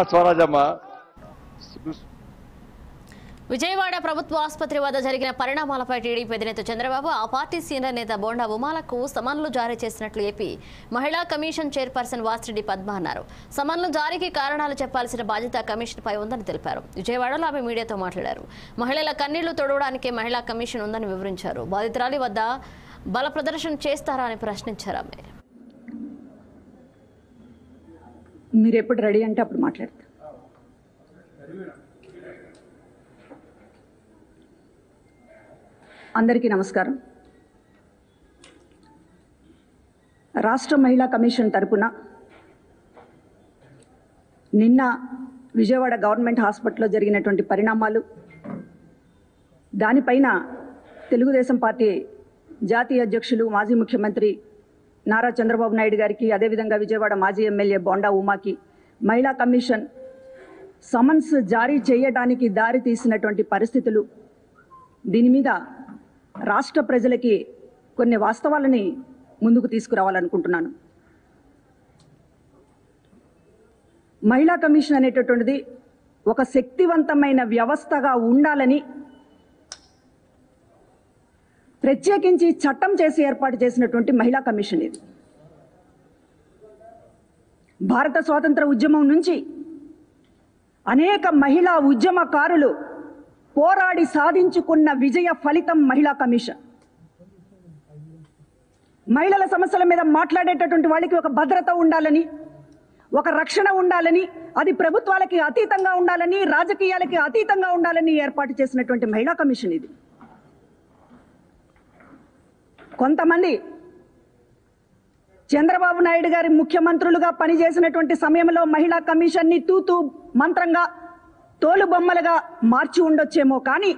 స్వరాజమ్మ విజయవాడ ప్రభుత్వ ఆసుపత్రి వద్ద జరిగిన పరిణామాలపై టీడీపీ అధినేత చంద్రబాబు ఆ పార్టీ సీనియర్ నేత బోండా ఉమాలకు సమన్లు జారీ చేసినట్లు ఏపీ మహిళా కమిషన్ చైర్పర్సన్ వాసిరెడ్డి పద్మ అన్నారు సమన్లు జారీకి కారణాలు చెప్పాల్సిన బాధ్యత కమిషన్ పై ఉందని తెలిపారు విజయవాడలో ఆమె మీడియాతో మాట్లాడారు మహిళల కన్నీళ్లు తొడవడానికే మహిళా కమిషన్ ఉందని వివరించారు బాధితురాలి వద్ద బల ప్రదర్శన చేస్తారా అని ప్రశ్నించారు ఆమె మీరు ఎప్పుడు రెడీ అంటే అప్పుడు మాట్లాడతారు అందరికీ నమస్కారం రాష్ట్ర మహిళా కమిషన్ తరపున నిన్న విజయవాడ గవర్నమెంట్ హాస్పిటల్లో జరిగినటువంటి పరిణామాలు దానిపైన తెలుగుదేశం పార్టీ జాతీయ అధ్యక్షులు మాజీ ముఖ్యమంత్రి నారా చంద్రబాబు నాయుడు గారికి అదేవిధంగా విజయవాడ మాజీ ఎమ్మెల్యే బోండా ఉమాకి మహిళా కమిషన్ సమన్స్ జారీ చేయడానికి దారి తీసినటువంటి పరిస్థితులు దీని మీద రాష్ట్ర ప్రజలకి కొన్ని వాస్తవాలని ముందుకు తీసుకురావాలనుకుంటున్నాను మహిళా కమిషన్ అనేటటువంటిది ఒక శక్తివంతమైన వ్యవస్థగా ఉండాలని ప్రత్యేకించి చట్టం చేసి ఏర్పాటు చేసినటువంటి మహిళా కమిషన్ ఇది భారత స్వాతంత్ర ఉద్యమం నుంచి అనేక మహిళా ఉద్యమకారులు పోరాడి సాధించుకున్న విజయ ఫలితం మహిళా కమిషన్ మహిళల సమస్యల మీద మాట్లాడేటటువంటి వాళ్ళకి ఒక భద్రత ఉండాలని ఒక రక్షణ ఉండాలని అది ప్రభుత్వాలకి అతీతంగా ఉండాలని రాజకీయాలకి అతీతంగా ఉండాలని ఏర్పాటు చేసినటువంటి మహిళా కమిషన్ ఇది కొంతమంది చంద్రబాబు నాయుడు గారి ముఖ్యమంత్రులుగా పనిచేసినటువంటి సమయంలో మహిళా కమిషన్ని తూతూ మంత్రంగా తోలు బొమ్మలుగా మార్చి ఉండొచ్చేమో కానీ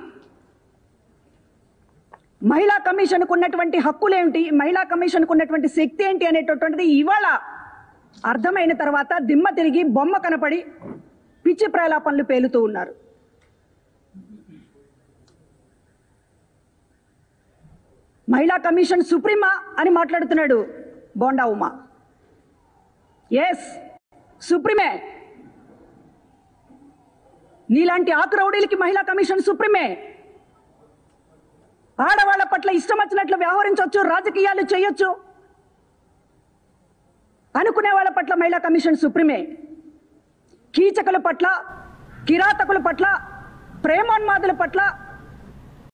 మహిళా కమిషన్కు ఉన్నటువంటి హక్కులేంటి మహిళా కమిషన్కు ఉన్నటువంటి శక్తి ఏంటి అనేటటువంటిది ఇవాళ అర్థమైన తర్వాత దిమ్మ తిరిగి బొమ్మ కనపడి పిచ్చి ప్రలాపనలు పేలుతూ ఉన్నారు మహిళా కమిషన్ సుప్రీమా అని మాట్లాడుతున్నాడు బోండా ఉమా ఎస్ సుప్రీమే నీలాంటి ఆక్రౌడీలకి మహిళా కమిషన్ సుప్రీమే ఆడవాళ్ల పట్ల ఇష్టం వచ్చినట్లు వ్యవహరించవచ్చు రాజకీయాలు చేయొచ్చు అనుకునే వాళ్ళ పట్ల మహిళా కమిషన్ సుప్రీమే కీచకుల పట్ల కిరాతకుల పట్ల ప్రేమోన్మాదుల పట్ల